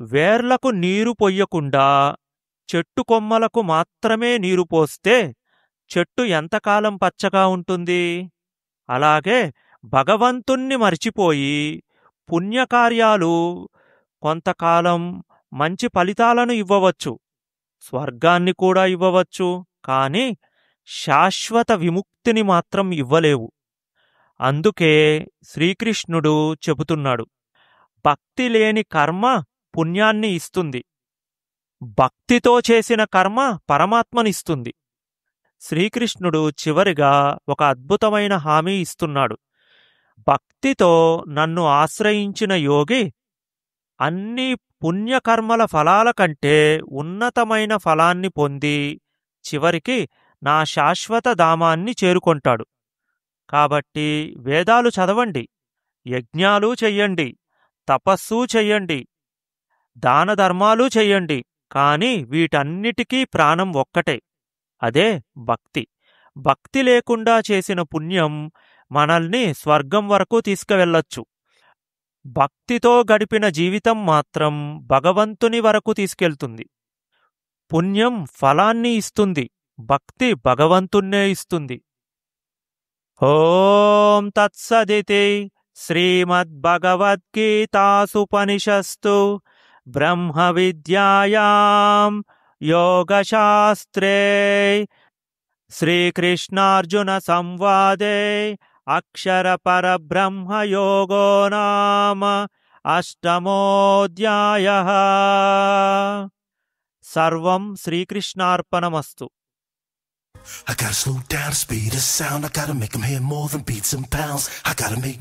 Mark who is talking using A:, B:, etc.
A: వేర్లకు నీరు పొయ్యకుండా చెట్టు కొమ్మలకు మాత్రమే నీరు పోస్తే చెట్టు ఎంతకాలం పచ్చగా ఉంటుంది అలాగే భగవంతుణ్ణి మరిచిపోయి పుణ్యకార్యాలు కొంతకాలం మంచి ఫలితాలను ఇవ్వవచ్చు స్వర్గాన్ని కూడా ఇవ్వవచ్చు కాని శాశ్వత విముక్తిని మాత్రం ఇవ్వలేవు అందుకే శ్రీకృష్ణుడు చెబుతున్నాడు భక్తి లేని కర్మ పుణ్యాన్ని ఇస్తుంది భక్తితో చేసిన కర్మ పరమాత్మనిస్తుంది శ్రీకృష్ణుడు చివరిగా ఒక అద్భుతమైన హామీ ఇస్తున్నాడు భక్తితో నన్ను ఆశ్రయించిన యోగి అన్ని పుణ్యకర్మల ఫలాల కంటే ఉన్నతమైన ఫలాన్ని పొంది చివరికి నా శాశ్వత ధామాన్ని చేరుకొంటాడు కాబట్టి వేదాలు చదవండి యజ్ఞాలు చెయ్యండి తపస్సు చెయ్యండి దాన ధర్మాలు చెయ్యండి కాని వీటన్నిటికీ ప్రాణం ఒక్కటే అదే భక్తి భక్తి లేకుండా చేసిన పుణ్యం మనల్ని స్వర్గం వరకు తీసుకువెళ్ళొచ్చు భక్తితో గడిపిన జీవితం మాత్రం భగవంతుని వరకు తీసుకెళ్తుంది పుణ్యం ఫలాన్ని ఇస్తుంది భక్తి భగవంతున్నే ఇస్తుంది ఓం తత్సదితి శ్రీమద్భగవద్గీతాసుపనిషస్తు బ్రహ్మ విద్యాయాం యోగశాస్త్రే శ్రీకృష్ణార్జున సంవాదే అక్షర పరబ్రహ్మ యోగో నామ అష్టమోధ్యాయ సర్వం శ్రీకృష్ణార్పణమస్తు
B: I gotta slow down the speed of sound. I gotta make 'em hear more than beats and pounds. I gotta make